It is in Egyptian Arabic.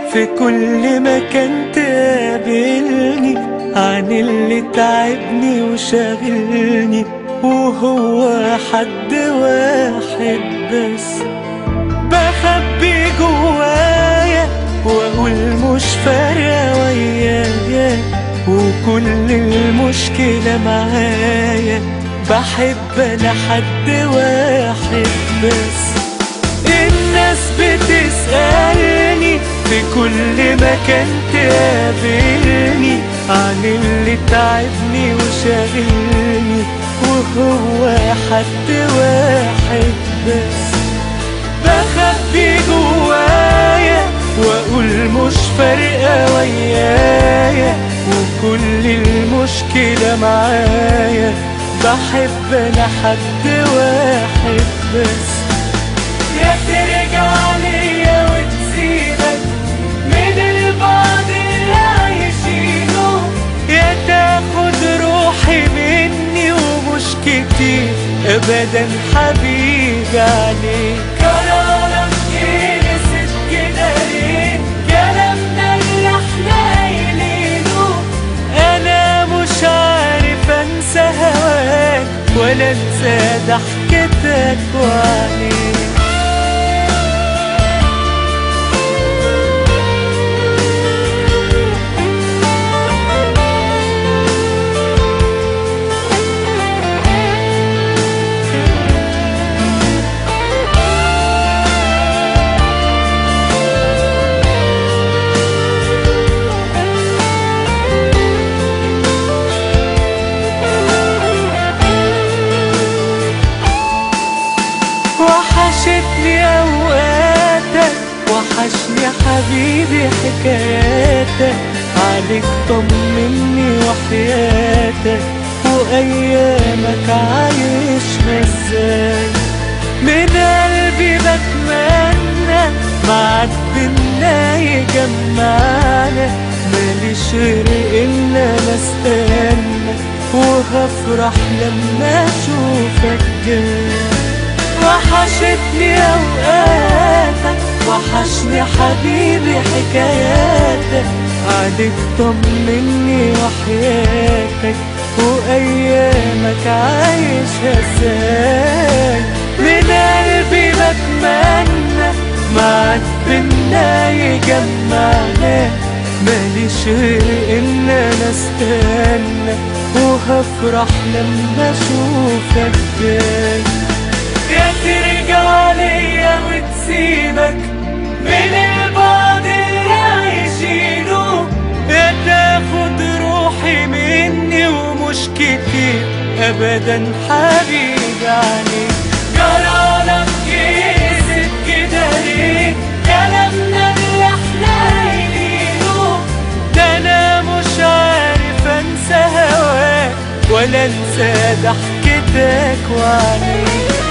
في كل مكان تقابلني عن اللي تعبني وشاغلني وهو حد واحد بس بخبي جوايا واقول مش فارقة ويايا وكل المشكلة معايا بحب انا حد واحد بس الناس بتسألني في كل مكان تقابلني عن اللي تعبني وشاغلني وهو حد واحد بس بخبي جوايا واقول مش فارقة ويايا وكل المشكلة معايا بحب انا حد واحد بس يا ترجع ليا وتسيبك من البعض اللي عايشينه يا تاخد روحي مني ومش كتير ابدا حبيبي عليك قرارك ينسد كده ليه كلامنا اللي احنا قايلينه انا مش عارف انسى هواك ولا انسى ضحكتك وعينيك وحشتني اوقاتك وحشني حبيبي حكاياتك عليك طمني وحياتك وايامك عايشها ازاي من قلبي بتمنى معاك بينا يجمعنا ماليش غير ان انا استنى وهفرح لما اشوفك جاي وحشتني اوقاتك وحشني حبيبي حكاياتك عليك طمني وحياتك وايامك عايشها ازاي من قلبي بتمنى معاك بينا يجمعنا ماليش غير ان انا استنى وهفرح لما اشوفك جاي يا ترجع ليا وتسيبك من البعض اللي عايشينه يا تاخد روحي مني ومش كتير ابدا حبيبي عليك جرالك يقسد كده ليه كلامنا اللي احنا قايلينه ده انا مش عارف انسى هواك ولا انسى ضحكتك وعينيك